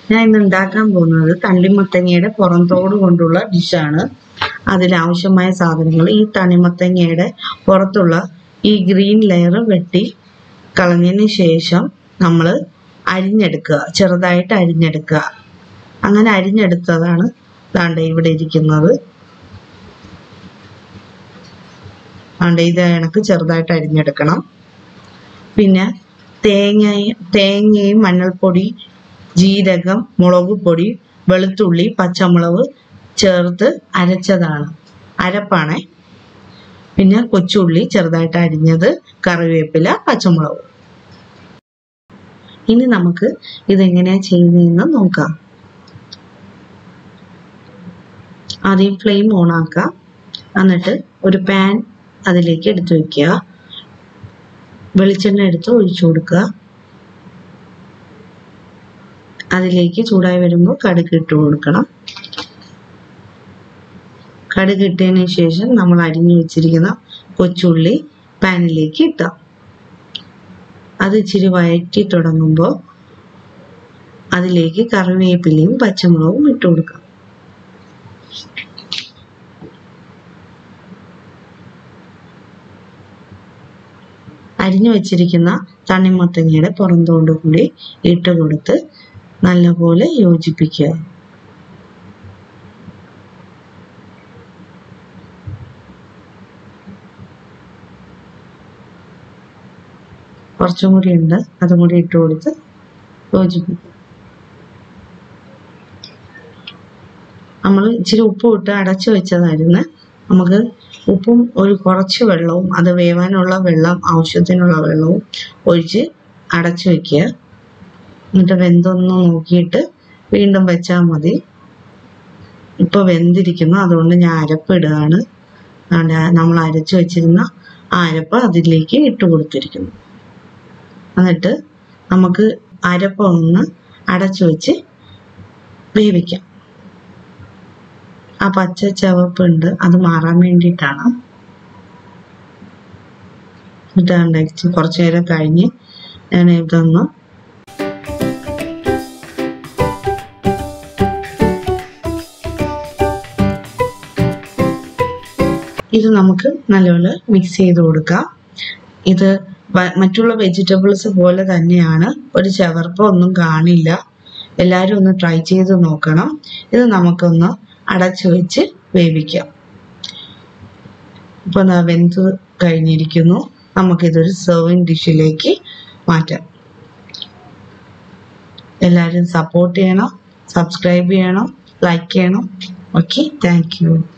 ഞാൻ ഇന്ന് ഉണ്ടാക്കാൻ പോകുന്നത് തണ്ണിമത്തങ്ങയുടെ പുറന്തോട് കൊണ്ടുള്ള ഡിഷാണ് അതിലാവശ്യമായ സാധനങ്ങൾ ഈ തണ്ണിമത്തങ്ങയുടെ പുറത്തുള്ള ഈ ഗ്രീൻ ലെയർ വെട്ടി കളഞ്ഞതിന് ശേഷം നമ്മൾ അരിഞ്ഞെടുക്കുക ചെറുതായിട്ട് അരിഞ്ഞെടുക്കുക അങ്ങനെ അരിഞ്ഞെടുത്തതാണ് ദാണ്ട ഇവിടെ ഇരിക്കുന്നത് ദാണ്ട ഇത് കണക്ക് ചെറുതായിട്ട് അരിഞ്ഞെടുക്കണം പിന്നെ തേങ്ങ തേങ്ങയും മഞ്ഞൾപ്പൊടി ജീരകം മുളക് പൊടി വെളുത്തുള്ളി പച്ചമുളക് ചേർത്ത് അരച്ചതാണ് അരപ്പാണേ പിന്നെ കൊച്ചുള്ളി ചെറുതായിട്ട് അരിഞ്ഞത് കറിവേപ്പില പച്ചമുളക് ഇനി നമുക്ക് ഇതെങ്ങനെയാ ചെയ്യുന്നതെന്ന് നോക്കാം ആദ്യം ഫ്ലെയിം ഓൺ ആക്കാം എന്നിട്ട് ഒരു പാൻ അതിലേക്ക് എടുത്തു വെക്കുക വെളിച്ചെണ്ണ എടുത്ത് ഒഴിച്ചു കൊടുക്കുക അതിലേക്ക് ചൂടായി വരുമ്പോൾ കടുക് ഇട്ട് കൊടുക്കണം കടുക് ഇട്ടതിന് ശേഷം നമ്മൾ അരിഞ്ഞു വെച്ചിരിക്കുന്ന കൊച്ചുള്ളി പാനിലേക്ക് ഇട്ടാം അത് ഇച്ചിരി വഴറ്റി തുടങ്ങുമ്പോൾ അതിലേക്ക് കറിവേപ്പിലയും പച്ചമുളകും ഇട്ട് കൊടുക്കാം അരിഞ്ഞു വെച്ചിരിക്കുന്ന തണ്ണിമത്തങ്ങയുടെ പുറന്തോണ്ട് കൂടി ഇട്ട് കൊടുത്ത് നല്ലപോലെ യോജിപ്പിക്കുക കുറച്ചും കൂടി ഉണ്ട് അതും കൂടി ഇട്ട് കൊടുത്ത് യോജിപ്പിക്കുക നമ്മൾ ഇച്ചിരി ഉപ്പ് ഇട്ട് അടച്ചു വെച്ചതായിരുന്നു നമുക്ക് ഉപ്പും ഒരു കുറച്ച് വെള്ളവും അത് വേവാനുള്ള വെള്ളം ആവശ്യത്തിനുള്ള വെള്ളവും ഒഴിച്ച് അടച്ചു വെക്കുക എന്നിട്ട് വെന്തൊന്ന് നോക്കിയിട്ട് വീണ്ടും വെച്ചാൽ മതി ഇപ്പൊ വെന്തിരിക്കുന്നു അതുകൊണ്ട് ഞാൻ അരപ്പ് ഇടുകയാണ് നമ്മൾ അരച്ചു വെച്ചിരുന്ന ആ അരപ്പ് അതിലേക്ക് ഇട്ട് കൊടുത്തിരിക്കുന്നു എന്നിട്ട് നമുക്ക് അരപ്പ് ഒന്ന് അടച്ചു വെച്ച് വേവിക്കാം ആ പച്ച ചവപ്പുണ്ട് അത് മാറാൻ വേണ്ടിയിട്ടാണ് ഇതാണ്ട് കുറച്ചു നേരം കഴിഞ്ഞ് ഞാൻ ഇതൊന്ന് ഇത് നമുക്ക് നല്ലപോലെ മിക്സ് ചെയ്ത് കൊടുക്കാം ഇത് മറ്റുള്ള വെജിറ്റബിൾസ് പോലെ തന്നെയാണ് ഒരു ചവർപ്പ ഒന്നും കാണില്ല എല്ലാവരും ഒന്ന് ട്രൈ ചെയ്ത് നോക്കണം ഇത് നമുക്കൊന്ന് അടച്ചു വെച്ച് വേവിക്കാം ഇപ്പൊ വെന്ത് കഴിഞ്ഞിരിക്കുന്നു നമുക്കിതൊരു സെർവിങ് ഡിഷിലേക്ക് മാറ്റാം എല്ലാവരും സപ്പോർട്ട് ചെയ്യണം സബ്സ്ക്രൈബ് ചെയ്യണം ലൈക്ക് ചെയ്യണം ഓക്കെ താങ്ക് യു